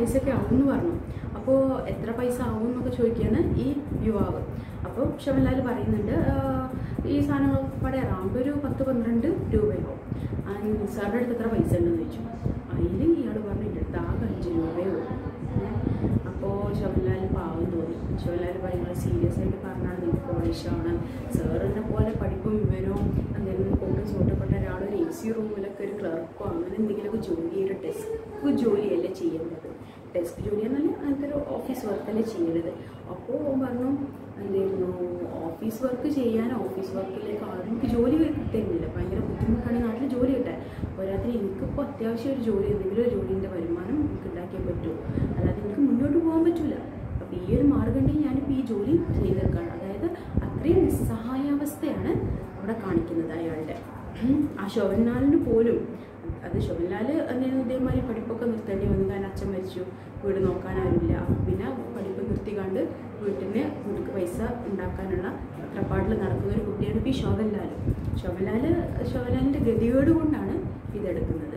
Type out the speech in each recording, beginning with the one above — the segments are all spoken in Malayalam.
പൈസയൊക്കെ ആവും എന്ന് പറഞ്ഞു അപ്പോൾ എത്ര പൈസ ആവും എന്നൊക്കെ ചോദിക്കുകയാണ് ഈ യുവാവ് അപ്പോൾ ഷവൻലാൽ പറയുന്നുണ്ട് "ആ, ഈ സാധനങ്ങളൊക്കെ പാടെ അറൗണ്ട് ഒരു പത്ത് പന്ത്രണ്ട് രൂപയാവും ആൻഡ് സാറിൻ്റെ അടുത്ത് എത്ര പൈസ ഉണ്ടെന്ന് ചോദിച്ചു അതിൽ ഇയാൾ പറഞ്ഞു എൻ്റെ അടുത്ത് ആകെ അഞ്ച് രൂപയേ ഉള്ളൂ അപ്പോൾ ശവൻലാൽ പാവം തോന്നി ശവൻലാൽ പറയുന്നത് സീരിയസ് ആയിട്ട് പറഞ്ഞാൽ നിങ്ങൾക്ക് ആവശ്യമാണ് സാറിനെ പോലെ പഠിപ്പും വിവരവും എന്തെങ്കിലും കോട്ടും സൂട്ടപ്പെട്ട ഒരാൾ ഒരു എ സി റൂമിലൊക്കെ ഒരു ക്ലർക്കോ അങ്ങനെ എന്തെങ്കിലുമൊക്കെ ജോലി ഒരു ഡെസ്ക് ജോലിയല്ല ചെയ്യേണ്ടത് ഡെസ്ക് ജോലി എന്നല്ല അങ്ങനത്തെ ഒരു ഓഫീസ് വർക്കല്ലേ ചെയ്യേണ്ടത് അപ്പോൾ ഓൻ പറഞ്ഞു എന്തായിരുന്നു ഓഫീസ് വർക്ക് ചെയ്യാൻ ഓഫീസ് വർക്കിലേക്ക് ആർക്കും ജോലി കിട്ടുന്നില്ല ഭയങ്കര ബുദ്ധിമുട്ടാണ് നാട്ടിൽ ജോലി കിട്ടാൻ പോരാത്തിന് എനിക്കിപ്പോൾ അത്യാവശ്യം ഒരു ജോലി എന്തെങ്കിലും ഒരു ജോലിൻ്റെ വരുമാനം എനിക്ക് ഉണ്ടാക്കിയേ പറ്റൂ അല്ലാതെ എനിക്ക് മുന്നോട്ട് പോകാൻ പറ്റില്ല അപ്പോൾ ഈ ഒരു മാർഗം ഉണ്ടെങ്കിൽ ഞാനിപ്പോൾ ഈ ജോലി ചെയ്തെടുക്കുകയാണ് അതായത് അത്രയും നിസ്സഹായാവസ്ഥയാണ് അവിടെ കാണിക്കുന്നത് അയാളുടെ ഉം. ആ ശോഭൻലാലിന് പോലും അത് ശോഭൻലാൽ എന്തെങ്കിലും ഇതേമാതിരി പഠിപ്പൊക്കെ നിർത്തേണ്ടി വന്നു കാരണം അച്ഛൻ മരിച്ചു വീട് നോക്കാൻ ആരുമില്ല അപ്പം പിന്നെ പഠിപ്പ് നിർത്തിക്കാണ്ട് വീട്ടിന് വീട്ടിൽ പൈസ ഉണ്ടാക്കാനുള്ള തത്രപ്പാടിൽ നടക്കുന്ന ഒരു കുട്ടിയാണ് ഇപ്പോൾ ഈ ശോഭൻലാൽ ശോഭൻലാൽ ശോഭൻലാലിൻ്റെ ഗതികേട് കൊണ്ടാണ് ഇതെടുക്കുന്നത്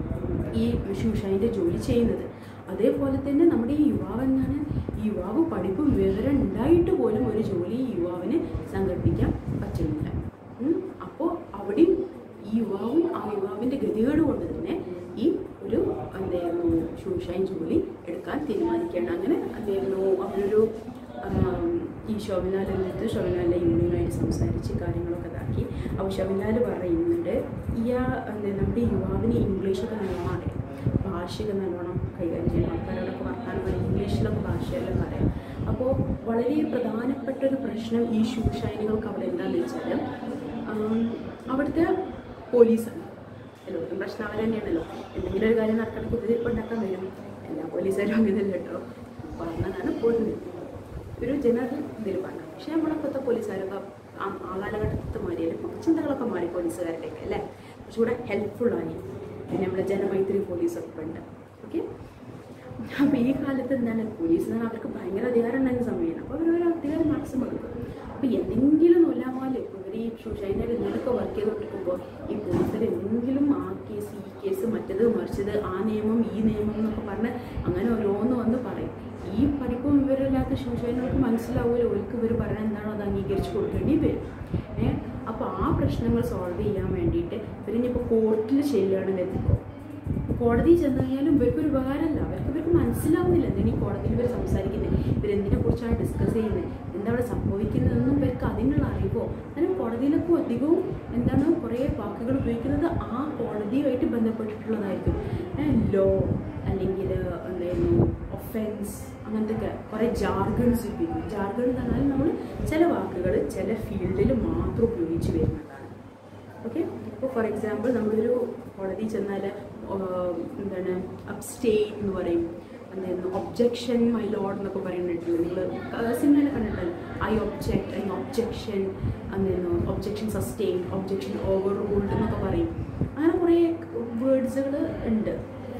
ഈ ഷൂഷായിൻ്റെ ജോലി ചെയ്യുന്നത് അതേപോലെ തന്നെ നമ്മുടെ ഈ യുവാവ് എന്താണ് ഈ യുവാവ് പഠിപ്പും വിവരം ഉണ്ടായിട്ട് പോലും ഒരു ജോലി ഈ യുവാവിന് സംഘടിപ്പിക്കാൻ പറ്റുന്നില്ല അപ്പോൾ അവിടെയും ഈ യുവാവും ആ യുവാവിൻ്റെ ഗതികേട് കൊണ്ട് തന്നെ ഈ ഒരു എന്തായിരുന്നു ഷൂഷായിൻ ജോലി എടുക്കാൻ തീരുമാനിക്കുകയാണ് അങ്ങനെ എന്തായിരുന്നു അവരൊരു ആം, ഈ ശോഭനാലിൻ്റെ അടുത്ത് ശോഭനാലിൻ്റെ യൂണിയനായിട്ട് സംസാരിച്ച് കാര്യങ്ങളൊക്കെ ഇതാക്കി അപ്പോൾ ശോഭനാൽ പറയുന്നുണ്ട് ഇയാ എന്താ നമ്മുടെ ഈ യുവാവിന് ഇംഗ്ലീഷൊക്കെ നല്ലോണം അറിയാം ഭാഷയൊക്കെ നല്ലോണം കൈകാര്യം ചെയ്യും ആൾക്കാരോടൊക്കെ വർത്താനം പറയും ഇംഗ്ലീഷിലൊക്കെ ഭാഷയെല്ലാം പറയാം അപ്പോൾ വളരെ പ്രധാനപ്പെട്ട ഒരു പ്രശ്നം ഈ ഷൂഷൈനികൾക്ക് അവിടെ എന്താണെന്ന് വെച്ചാൽ ആം, അവിടുത്തെ പോലീസാണ് എല്ലാവർക്കും പ്രശ്നം അവർ തന്നെയാണല്ലോ എന്തെങ്കിലും ഒരു കാര്യം നടക്കണം കുതിരിപ്പ് ഉണ്ടാക്കാൻ വരും എല്ലാ പോലീസുകാരും അങ്ങനെയല്ല കേട്ടോ പറഞ്ഞതാണ് പോലും ഒരു ജനറൽ ഇതിൽ പറഞ്ഞു പക്ഷേ നമ്മളിപ്പോഴത്തെ പോലീസുകാരൊക്കെ ആ ആ കാലഘട്ടത്തെ മാറിയാലും ഇപ്പം ചിന്തകളൊക്കെ മാറി പോലീസുകാരുടെയൊക്കെ അല്ലേ കുറച്ചുകൂടെ ഹെൽപ്ഫുള്ളായി പിന്നെ നമ്മുടെ ജനമൈത്രി പോലീസൊക്കെ ഉണ്ട് ഓക്കെ അപ്പോൾ ഈ കാലത്ത് എന്താണ് പോലീസ് എന്ന് പറഞ്ഞാൽ അവർക്ക് ഭയങ്കര അധികാരം ഉണ്ടായിരുന്ന സമയമാണ് അപ്പോൾ അവർ ഒരു അധികാരം മാക്സിമം എടുക്കും അപ്പോൾ എന്തെങ്കിലും നൊല്ലാമാല് ഇവർ ഈ ഷുഷൈനയിൽ എന്തെങ്കിലുമൊക്കെ വർക്ക് ചെയ്തുകൊണ്ടിരിക്കുമ്പോൾ ഈ പോലീസുകാർ എന്തെങ്കിലും ആ കേസ് ഈ കേസ് മറ്റത് മറിച്ചത് ആ നിയമം ഈ നിയമം എന്നൊക്കെ പറഞ്ഞ് അങ്ങനെ ഓരോന്ന് വന്ന് പറയും ഈ പഠിപ്പും വിവരമില്ലാത്ത ഷുഷൈനർക്ക് മനസ്സിലാവുമല്ലോ അവർക്ക് ഇവർ പറഞ്ഞാൽ എന്താണോ അത് അംഗീകരിച്ച് കൊടുക്കേണ്ടി വരും ഏഹ് അപ്പോൾ ആ പ്രശ്നങ്ങൾ സോൾവ് ചെയ്യാൻ വേണ്ടിയിട്ട് ഇവരിനിപ്പോൾ കോർട്ടിൽ ചെല്ലുകയാണെങ്കിൽ എത്തിക്കോ കോടതി ചെന്ന് കഴിഞ്ഞാലും ഇവർക്കൊരു ഉപകാരമല്ല അവർക്ക് ഇവർക്ക് മനസ്സിലാവുന്നില്ല എന്തിനാ ഈ കോടതിയിൽ ഇവർ സംസാരിക്കുന്നത് ഇവരെന്തിനെ കുറിച്ചാണ് ഡിസ്കസ് ചെയ്യുന്നത് എന്താ അവിടെ സംഭവിക്കുന്നതെന്നും ഇവർക്ക് അതിനുള്ള അറിവോ കാരണം കോടതിയിലൊക്കെ അധികവും എന്താണ് കുറേ വാക്കുകൾ ഉപയോഗിക്കുന്നത് ആ കോടതിയുമായിട്ട് ബന്ധപ്പെട്ടിട്ടുള്ളതായിരിക്കും ലോ അല്ലെങ്കിൽ എന്തായിരുന്നു ഒഫൻസ് അങ്ങനത്തെ ഒക്കെ കുറേ ജാർഗൺസ് ഉപയോഗിക്കും ജാർഗൺ എന്ന് പറഞ്ഞാൽ നമ്മൾ ചില വാക്കുകൾ ചില ഫീൽഡിൽ മാത്രം ഉപയോഗിച്ച് വരുന്നതാണ് ഓക്കെ ഇപ്പോൾ ഫോർ എക്സാമ്പിൾ നമ്മളൊരു കോടതി ചെന്നാൽ എന്താണ് അബ്സ്റ്റെയിൻ എന്ന് പറയും എന്തായിരുന്നു ഒബ്ജെക്ഷൻ മൈ ലോഡ് എന്നൊക്കെ പറയുന്നിട്ടില്ല നിങ്ങൾ സിനിമയിൽ കണ്ടിട്ടല്ലോ ഐ ഒബ്ജെക്ട് ഐ ഒബ്ജെക്ഷൻ എന്തായിരുന്നു objection sustain objection overruled എന്നൊക്കെ പറയും അങ്ങനെ കുറേ വേർഡ്സുകൾ ഉണ്ട്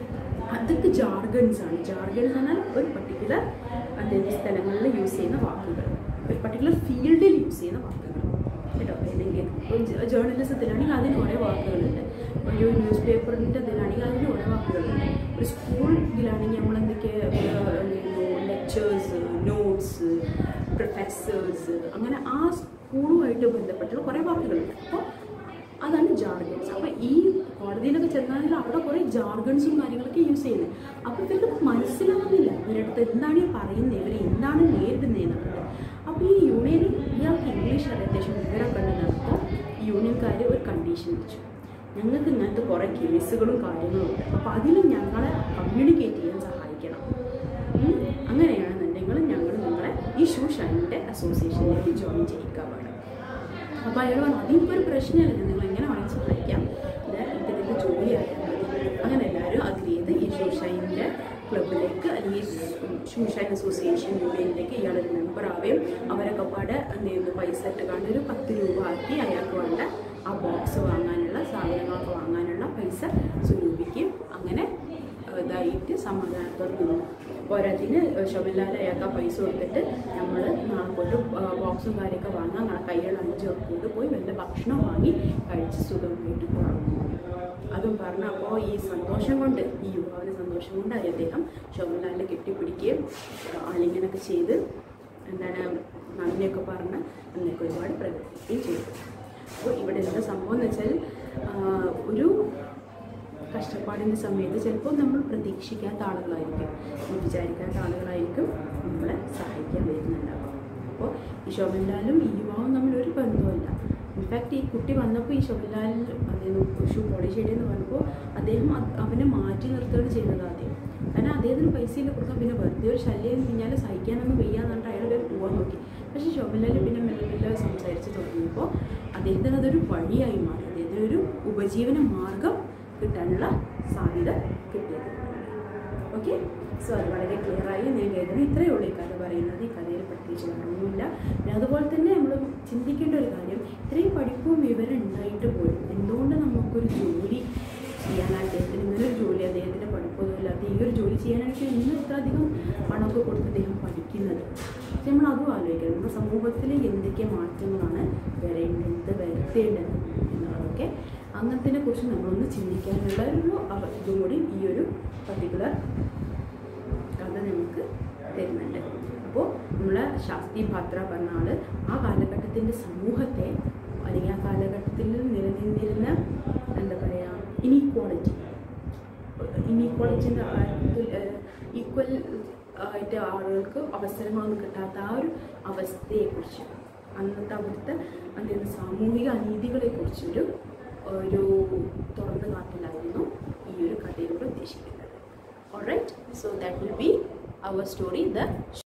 അതൊക്കെ ജാർഗൺസ് ആണ് ജാർഗൺ എന്ന് പറഞ്ഞാൽ ഒരു പർട്ടിക്കുലർ അതായത് സ്ഥലങ്ങളിൽ യൂസ് ചെയ്യുന്ന വാക്കുകൾ ഒരു പർട്ടിക്കുലർ ഫീൽഡിൽ യൂസ് ചെയ്യുന്ന വാക്കുകൾ കേട്ടോ ഏതെങ്കിലും ജേർണലിസത്തിലാണെങ്കിൽ അതിന് കുറേ വാക്കുകളുണ്ട് ഒരു ന്യൂസ് പേപ്പറിൻ്റെ ഇതിലാണെങ്കിൽ അതിന് കുറേ വാക്കുകളുണ്ട് ഒരു സ്കൂൾ ഇതിലാണെങ്കിൽ നമ്മൾ എന്തൊക്കെ ലെക്ചേഴ്സ് നോട്ട്സ് പ്രൊഫസേഴ്സ് അങ്ങനെ ആ സ്കൂളുമായിട്ട് ബന്ധപ്പെട്ടുള്ള കുറേ വാക്കുകളുണ്ട് അപ്പോൾ അതാണ് ജാർഗൺസ് അപ്പോൾ ഈ കോടതിയിലൊക്കെ ചെന്നാൽ അവിടെ കുറേ ജാർഗൺസും കാര്യങ്ങളൊക്കെ യൂസ് ചെയ്യുന്നത് അപ്പോൾ ഇവർക്ക് മനസ്സിലാവുന്നില്ല ഇവരടുത്ത് എന്താണ് ഈ പറയുന്നത് ഇവർ എന്താണ് നേരിടുന്നത് എന്നുള്ളത് അപ്പോൾ ഈ യൂണിയനിൽ ഇയാൾക്ക് ഇംഗ്ലീഷ് അറിയാം അത്യാവശ്യം വിവരമൊക്കെ ഉണ്ടെന്ന് അപ്പോൾ യൂണിയൻകാർ ഒരു കണ്ടീഷൻ വെച്ചു ഞങ്ങൾക്ക് ഇങ്ങനത്തെ കുറേ കേസുകളും കാര്യങ്ങളും ഉണ്ട് അപ്പോൾ അതിൽ ഞങ്ങളെ കമ്മ്യൂണിക്കേറ്റ് ചെയ്യാൻ സഹായിക്കണം ഉം. അങ്ങനെയാണെന്നുണ്ടെങ്കിൽ ഞങ്ങൾ നിങ്ങളെ ഈ ഷൂ ഷൈനിൻ്റെ അസോസിയേഷനിലേക്ക് ജോയിൻ ചെയ്യിക്കാൻ വേണം അപ്പോൾ അയാൾ പറഞ്ഞു അതിപ്പോൾ ഒരു പ്രശ്നമല്ല നിങ്ങൾ എങ്ങനെ വേണമെങ്കിൽ സഹായിക്കാം ഇത് ഇതിൻ്റെ ജോലി ആയാൽ മതി അങ്ങനെ എല്ലാവരും അഗ്രി ചെയ്ത് ഈ ഷൂഷൈൻ്റെ ക്ലബിലേക്ക് അല്ലെങ്കിൽ ഷൂഷൈൻ അസോസിയേഷൻ യൂണിയനിലേക്ക് ഇയാളൊരു മെമ്പർ ആവുകയും അവരൊക്കെ പാടെ എന്ത് ചെയ്യുന്നു പൈസ ഇട്ട് കണ്ട് ഒരു പത്ത് രൂപ ആക്കി അയാൾക്ക് വേണ്ട ആ ബോക്സ് വാങ്ങാനുള്ള സാധനങ്ങളൊക്കെ വാങ്ങാനുള്ള പൈസ സ്വരൂപിക്കും അങ്ങനെ ഏഹ്, ഇതായിട്ട് സമാധാനത്തോടെ നിന്നു പോരാത്തിന് ശബരിലാൽ അയാൾക്ക് ആ പൈസ കൊടുത്തിട്ട് നമ്മൾ നാളെ പോയിട്ട് ബോക്സും കാര്യമൊക്കെ വാങ്ങാൻ നാളെ കയ്യിൽ അഞ്ച് കൊണ്ട് പോയി വല്ല ഭക്ഷണം വാങ്ങി കഴിച്ച് സുഖമായിട്ട് പോകണം അതും പറഞ്ഞപ്പോൾ ഈ സന്തോഷം കൊണ്ട് ഈ യുവാവിന് സന്തോഷം സന്തോഷം കൊണ്ടായി അദ്ദേഹം ശോഭൻലാലിനെ കെട്ടിപ്പിടിക്കുകയും ആലിംഗനൊക്കെ ചെയ്ത് എന്താണ് നന്ദിയൊക്കെ പറഞ്ഞ് അതിനൊക്കെ ഒരുപാട് പ്രകടിപ്പിക്കുകയും ചെയ്തു അപ്പോൾ ഇവിടെ എന്താ സംഭവം എന്ന് വെച്ചാൽ ആ, ഒരു കഷ്ടപ്പാടിൻ്റെ സമയത്ത് ചിലപ്പോൾ നമ്മൾ പ്രതീക്ഷിക്കാത്ത ആളുകളായിരിക്കും നമ്മൾ വിചാരിക്കാത്ത ആളുകളായിരിക്കും നമ്മളെ സഹായിക്കാൻ വരുന്നുണ്ടാവുക അപ്പോൾ ഈ ശോഭൻലാലും ഈ യുവാവും തമ്മിൽ ഒരു ബന്ധവുമില്ല ഇൻഫാക്ട് ഈ കുട്ടി വന്നപ്പോൾ ഈ ശോഭൻലാൽ അദ്ദേഹം ഷൂ പോളിഷ് ചെയ്തെന്ന് പറഞ്ഞപ്പോൾ അദ്ദേഹം അത് അവനെ മാറ്റി നിർത്തുകയാണ് ചെയ്തത് ആദ്യം കാരണം അദ്ദേഹത്തിന് പൈസയില്ല കൊടുക്കാൻ പിന്നെ വെറുതെ ഒരു ശല്യം പിന്നാലെ സഹിക്കാനൊന്നും വയ്യാന്ന് പറഞ്ഞിട്ട് അയാൾ വേറെ പോകാൻ നോക്കി പക്ഷേ ശോഭൻലാൽ പിന്നെ മെല്ലെ മെല്ലെ സംസാരിച്ച് തുടങ്ങിയപ്പോൾ അദ്ദേഹത്തിന് അതൊരു വഴിയായി മാറി അദ്ദേഹത്തിന് ഒരു ഉപജീവന മാർഗം കിട്ടാനുള്ള സാധ്യത കിട്ടിയത് ഓക്കെ സോ അത് വളരെ ക്ലിയർ ആയി ഞാൻ കരുതുന്നു ഇത്രയേ ഉള്ളൂ ഈ കഥ പറയുന്നത് ഈ കഥയിൽ പ്രത്യേകിച്ച് വേറൊന്നുമില്ല പിന്നെ അതുപോലെ തന്നെ നമ്മൾ ചിന്തിക്കേണ്ട ഒരു കാര്യം ഇത്രയും പഠിപ്പും വിവരം ഉണ്ടായിട്ട് പോലും എന്തുകൊണ്ട് നമുക്കൊരു ജോലി ചെയ്യാൻ അദ്ദേഹത്തിന് ഇങ്ങനെ ഒരു ജോലി അദ്ദേഹത്തിൻ്റെ പഠിപ്പൊന്നും ഇല്ലാത്ത ഈ ഒരു ജോലി ചെയ്യാനായിട്ട് ഇന്ന് ഇത്ര അധികം പണമൊക്കെ കൊടുത്ത് അദ്ദേഹം പഠിക്കുന്നത് പക്ഷെ നമ്മൾ അതും ആലോചിക്കണം നമ്മുടെ സമൂഹത്തിൽ എന്തൊക്കെ മാറ്റങ്ങളാണ് വരേണ്ടത് വരുത്തേണ്ടത് എന്നുള്ളതൊക്കെ അങ്ങനത്തിനെ കുറിച്ച് നമ്മളൊന്ന് ചിന്തിക്കാനുള്ള ഒരു അവ- ഇതും കൂടി ഈ ഒരു പർട്ടിക്കുലർ കഥ നമുക്ക് തരുന്നുണ്ട് അപ്പോൾ നമ്മളെ ശാസ്ത്രി ഭാത്ര പറഞ്ഞ ആള് ആ കാലഘട്ടത്തിൻ്റെ സമൂഹത്തെ അല്ലെങ്കിൽ ആ കാലഘട്ടത്തിൽ നിലനിന്നിരുന്ന എന്താ പറയുക ഇനീക്വാളിറ്റി ഇനീക്വാളിറ്റിൻ്റെ ഈക്വൽ ആയിട്ട് ആളുകൾക്ക് അവസരങ്ങളൊന്നും കിട്ടാത്ത ആ ഒരു അവസ്ഥയെക്കുറിച്ച് അന്നത്തെ അവിടുത്തെ എന്തെയ്യുന്ന സാമൂഹിക അനീതികളെക്കുറിച്ചൊരു ഒരു തുറന്നു കാട്ടലായിരുന്നു ഈ ഒരു കഥയിലൂടെ ഉദ്ദേശിക്കുന്നത് alright so that will be our story the